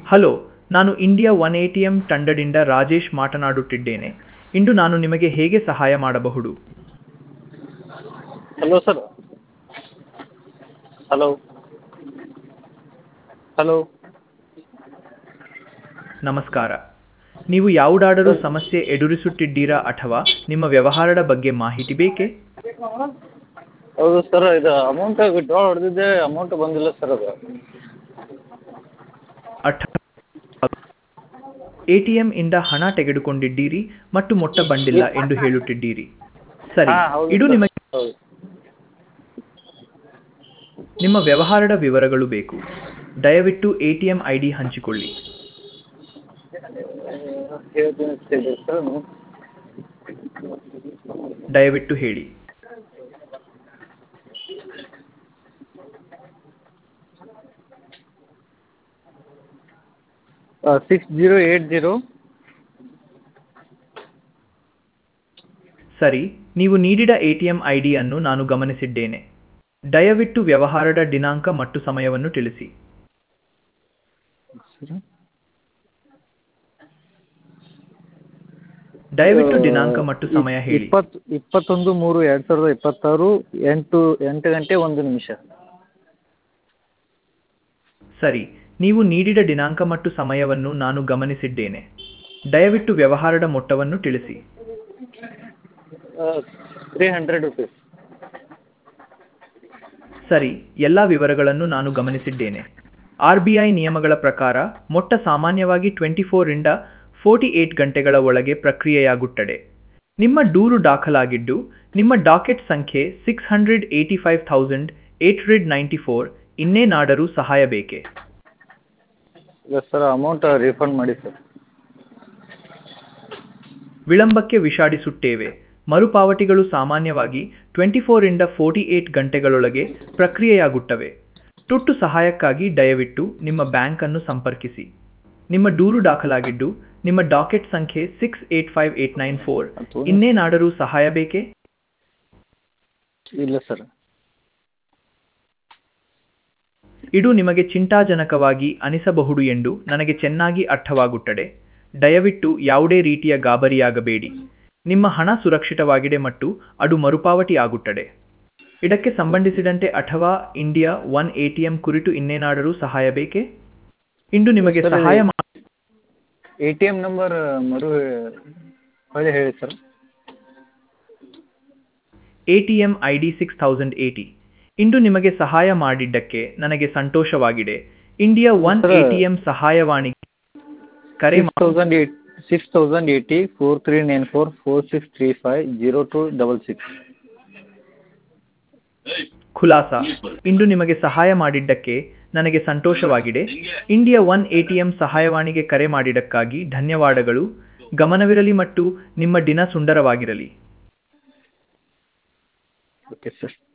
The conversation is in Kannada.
ಹಲೋ ನಾನು India one A T M ತಂಡದಿಂದ ರಾಜೇಶ್ ಮಾತನಾಡುತ್ತಿದ್ದೇನೆ ಇಂದು ನಾನು ನಿಮಗೆ ಹೇಗೆ ಸಹಾಯ ಮಾಡಬಹುದು ಹಲೋ ಸರ್ ಹಲೋ ಹಲೋ ನಮಸ್ಕಾರ ನೀವು ಯಾವುದಾದರೂ ಸಮಸ್ಯೆ ಎದುರಿಸುತ್ತಿದ್ದೀರಾ ಅಥವಾ ನಿಮ್ಮ ವ್ಯವಹಾರದ ಬಗ್ಗೆ ಮಾಹಿತಿ ಬೇಕೇ ಹೌದು ಸರ್ ಇದು ಅಮೌಂಟ್ ವಿಡ್ರಾ ಹೊಡೆದಿದ್ದೆ ಅಮೌಂಟ್ ಬಂದಿಲ್ಲ ಸರ್ ಅದು ಅಠ ಎ ಟಿ ಎಂ ಇಂದ ಹಣ ತೆಗೆದುಕೊಂಡಿದ್ದೀರಿ ಮತ್ತು ಮೊಟ್ಟ ಬಂದಿಲ್ಲ ಎಂದು ಹೇಳುತ್ತಿದ್ದೀರಿ ಸರಿ ಹಾಂ ಹೌದು ಇದು ಸರ್. ನಿಮಗೆ ಹೌದು ನಿಮ್ಮ ವ್ಯವಹಾರದ ವಿವರಗಳು ಬೇಕು ದಯವಿಟ್ಟು A T M I D ಹಂಚಿಕೊಳ್ಳಿ ಹೇಳ್ತೀನಿ ಸರಿ ಸರ್ ದಯವಿಟ್ಟು ಹೇಳಿ ಸಿಕ್ಸ್ ಜೀರೋ ಏಯ್ಟ್ ಜೀರೋ ಸರಿ ನೀವು ನೀಡಿದ ಎ ಟಿ ಎಂ ಐ ಡಿಯನ್ನು ನಾನು ಗಮನಿಸಿದ್ದೇನೆ ದಯವಿಟ್ಟು ವ್ಯವಹಾರದ ದಿನಾಂಕ ಮತ್ತು ಸಮಯವನ್ನು ತಿಳಿಸಿ ದಯವಿಟ್ಟು ದಿನಾಂಕ ಮತ್ತು ಸಮಯ ಹೇಳಿ ಇಪ್ಪತ್ತು ಇಪ್ಪತ್ತೊಂದು ಮೂರು ಎರಡು ಸಾವಿರದ ಇಪ್ಪತ್ತಾರು ಎಂಟು ಎಂಟು ಗಂಟೆ ಒಂದು ನಿಮಿಷ ಸರಿ ನೀವು ನೀಡಿದ ದಿನಾಂಕ ಮತ್ತು ಸಮಯವನ್ನು ನಾನು ಗಮನಿಸಿದ್ದೇನೆ ದಯವಿಟ್ಟು ವ್ಯವಹಾರದ ಮೊತ್ತವನ್ನು ತಿಳಿಸಿ ತ್ರೀ ಹಂಡ್ರೆಡ್ ರುಪೀಸ್ ಸರಿ ಎಲ್ಲ ವಿವರಗಳನ್ನು ನಾನು ಗಮನಿಸಿದ್ದೇನೆ ಆರ್ ಬಿ ಐ ನಿಯಮಗಳ ಪ್ರಕಾರ ಮೊಟ್ಟ ಸಾಮಾನ್ಯವಾಗಿ ಟ್ವೆಂಟಿ ಫೋರಿಂದ ಫೋರ್ಟಿ ಏಟ್ ಗಂಟೆಗಳ ಒಳಗೆ ಪ್ರಕ್ರಿಯೆಯಾಗುತ್ತದೆ ನಿಮ್ಮ ದೂರು ದಾಖಲಾಗಿದ್ದು ನಿಮ್ಮ ಡಾಕೆಟ್ ಸಂಖ್ಯೆ six hundred eighty five thousand eight hundred ninety four ಇನ್ನೇನಾದರೂ ಸಹಾಯ ಬೇಕೇ ಇಲ್ಲ ಸರ್ ಅಮೌಂಟ್ ರೀಫಂಡ್ ಮಾಡಿ ಸರ್ ವಿಳಂಬಕ್ಕೆ ವಿಷಾದಿಸುತ್ತೇವೆ ಮರುಪಾವತಿಗಳು ಸಾಮಾನ್ಯವಾಗಿ ಟ್ವೆಂಟಿ ಫೋರಿಂದ ಫೋರ್ಟಿ ಏಟ್ ಗಂಟೆಗಳೊಳಗೆ ಪ್ರಕ್ರಿಯೆಯಾಗುತ್ತವೆ ತುರ್ತು ಸಹಾಯಕ್ಕಾಗಿ ದಯವಿಟ್ಟು ನಿಮ್ಮ ಬ್ಯಾಂಕ್ ಅನ್ನು ಸಂಪರ್ಕಿಸಿ ನಿಮ್ಮ ದೂರು ದಾಖಲಾಗಿದ್ದು ನಿಮ್ಮ ಡಾಕೆಟ್ ಸಂಖ್ಯೆ six eight five eight nine four ಇನ್ನೇನಾದರೂ ಸಹಾಯ ಬೇಕೇ ಇಲ್ಲ ಸರ್ ಇದು ನಿಮಗೆ ಚಿಂತಾಜನಕವಾಗಿ ಅನಿಸಬಹುದು ಎಂದು ನನಗೆ ಚೆನ್ನಾಗಿ ಅರ್ಥವಾಗುತ್ತದೆ ದಯವಿಟ್ಟು ಯಾವುದೇ ರೀತಿಯ ಗಾಬರಿಯಾಗಬೇಡಿ ನಿಮ್ಮ ಹಣ ಸುರಕ್ಷಿತವಾಗಿದೆ ಮತ್ತು ಅದು ಮರುಪಾವತಿ ಆಗುತ್ತದೆ ಇದಕ್ಕೆ ಸಂಬಂಧಿಸಿದಂತೆ ಅಥವಾ India one A T M ಕುರಿತು ಇನ್ನೇನಾದರೂ ಸಹಾಯ ಬೇಕೇ ಇಂದು ನಿಮಗೆ ಸರ್, ಸಹಾಯ ಮಾ ಎ ಟಿ ಎಮ್ ನಂಬರ್ ಮರು ಹೊಳ್ಳಿ ಹೇಳಿ sir A T M I D six thousand eighty ಇಂದು ನಿಮಗೆ ಸಹಾಯ ಮಾಡಿದ್ದಕ್ಕೆ ನನಗೆ ಸಂತೋಷವಾಗಿದೆ India one sir, A T M ಸಹಾಯವಾಣಿ ಕರೆ six thousand eight six thousand eighty four three nine four four six three five zero two double six ಖುಲಾಸ ಇಂದು ನಿಮಗೆ ಸಹಾಯ ಮಾಡಿದ್ದಕ್ಕೆ ನನಗೆ ಸಂತೋಷವಾಗಿದೆ India one A T M ಸಹಾಯವಾಣಿಗೆ ಕರೆ ಮಾಡಿದ್ದಕ್ಕಾಗಿ ಧನ್ಯವಾದಗಳು ಗಮನವಿರಲಿ ಮತ್ತು ನಿಮ್ಮ ದಿನ ಸುಂದರವಾಗಿರಲಿ ಓಕೆ ಸರ್